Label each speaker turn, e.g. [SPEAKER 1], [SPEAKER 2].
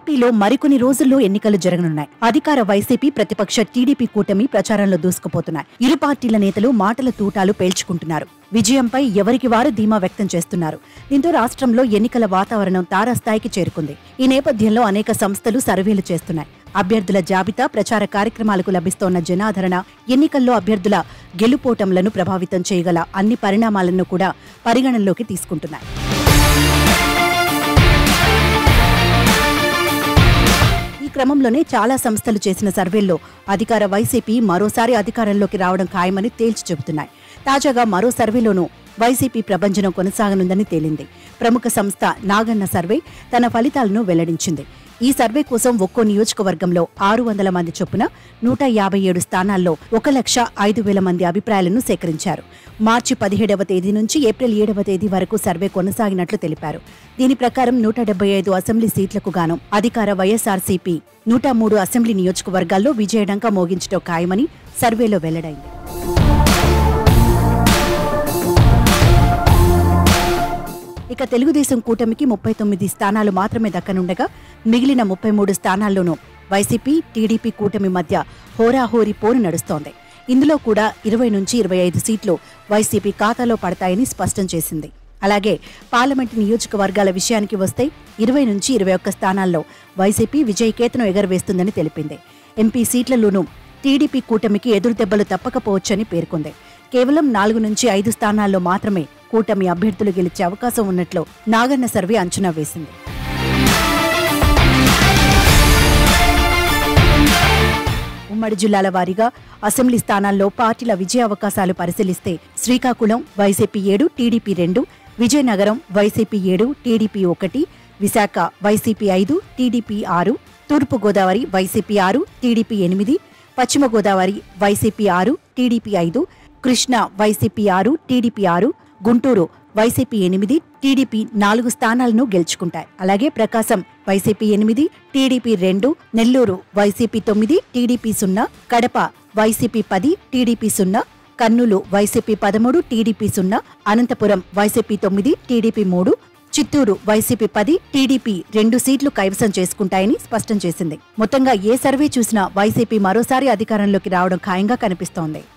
[SPEAKER 1] ఏపీలో మరికొన్ని రోజుల్లో ఎన్నికలు జరగనున్నాయి అధికార వైసీపీ ప్రతిపక్ష టీడీపీ కూటమి ప్రచారంలో దూసుకుపోతున్నాయి ఇరు పార్టీల నేతలు మాటల తూటాలు పేల్చుకుంటున్నారు విజయంపై ఎవరికి వారు ధీమా వ్యక్తం చేస్తున్నారు దీంతో రాష్ట్రంలో ఎన్నికల వాతావరణం తారాస్థాయికి చేరుకుంది ఈ నేపథ్యంలో అనేక సంస్థలు సర్వేలు చేస్తున్నాయి అభ్యర్థుల జాబితా ప్రచార కార్యక్రమాలకు లభిస్తోన్న జనాదరణ ఎన్నికల్లో అభ్యర్థుల గెలుపోటంలను ప్రభావితం చేయగల అన్ని పరిణామాలను కూడా పరిగణనలోకి తీసుకుంటున్నాయి ఈ క్రమంలోనే చాలా సంస్థలు చేసిన సర్వేల్లో అధికార వైసీపీ మరోసారి అధికారంలోకి రావడం ఖాయమని తేల్చి చెబుతున్నాయి తాజాగా మరో సర్వేలోనూ వైసీపీ ప్రభంజనం కొనసాగనుందని తేలింది ప్రముఖ సంస్థ నాగన్న సర్వే తన ఫలితాలను వెల్లడించింది ఈ సర్వే కోసం ఒక్కో నియోజకవర్గంలో ఆరు వందల మంది చొప్పున నూట యాభై ఏడు స్థానాల్లో ఒక లక్ష ఐదు వేల మంది అభిప్రాయాలను సేకరించారు మార్చి పదిహేడవ తేదీ నుంచి ఏప్రిల్ ఏడవ తేదీ వరకు సర్వే కొనసాగినట్లు తెలిపారు దీని ప్రకారం నూట డెబ్బై ఐదు అసెంబ్లీ సీట్లకు గాను అధికార వైఎస్ఆర్సీపీ నూట మూడు అసెంబ్లీ నియోజకవర్గాల్లో విజయడంక మోగించడం ఖాయమని సర్వేలో వెల్లడైంది ఇక తెలుగుదేశం కూటమికి ముప్పై తొమ్మిది స్థానాలు మాత్రమే దక్కనుండగా మిగిలిన ముప్పై మూడు స్థానాల్లోనూ వైసీపీ టీడీపీ కూటమి మధ్య హోరాహోరీ పోరు నడుస్తోంది ఇందులో కూడా ఇరవై నుంచి ఇరవై ఐదు సీట్లు వైసీపీ ఖాతాలో పడతాయని స్పష్టం చేసింది అలాగే పార్లమెంటు నియోజకవర్గాల విషయానికి వస్తే ఇరవై నుంచి ఇరవై ఒక్క స్థానాల్లో వైసీపీ విజయకేతను ఎగరవేస్తుందని తెలిపింది ఎంపీ సీట్లలోనూ టీడీపీ కూటమికి ఎదురుదెబ్బలు తప్పకపోవచ్చని పేర్కొంది కేవలం నాలుగు నుంచి ఐదు స్థానాల్లో మాత్రమే కూటమి అభ్యర్థులు గెలిచే అవకాశం ఉన్నట్లు నాగన్న సర్వే అంచనా వేసింది ఉమ్మడి జిల్లాల వారీగా అసెంబ్లీ స్థానాల్లో పార్టీల విజయ అవకాశాలు పరిశీలిస్తే శ్రీకాకుళం వైసీపీ ఏడు టీడీపీ రెండు విజయనగరం వైసీపీ ఏడు టీడీపీ ఒకటి విశాఖ వైసీపీ ఐదు టీడీపీ ఆరు తూర్పు గోదావరి వైసీపీ ఆరు టీడీపీ ఎనిమిది పశ్చిమ గోదావరి వైసీపీ ఆరు టీడీపీ ఐదు కృష్ణా వైసీపీ ఆరు టీడీపీ ఆరు గుంటూరు వైసీపీ ఎనిమిది టీడీపీ నాలుగు స్థానాలను గెలుచుకుంటాయి అలాగే ప్రకాశం వైసీపీ ఎనిమిది టీడీపీ రెండు నెల్లూరు వైసీపీ తొమ్మిది టీడీపీ సున్నా కడప వైసీపీ పది టీడీపీ సున్నా కర్నూలు వైసీపీ పదమూడు టీడీపీ సున్నా అనంతపురం వైసీపీ తొమ్మిది టీడీపీ మూడు చిత్తూరు వైసీపీ పది టీడీపీ రెండు సీట్లు కైవసం చేసుకుంటాయని స్పష్టం చేసింది మొత్తంగా ఏ సర్వే చూసినా వైసీపీ మరోసారి అధికారంలోకి రావడం ఖాయంగా కనిపిస్తోంది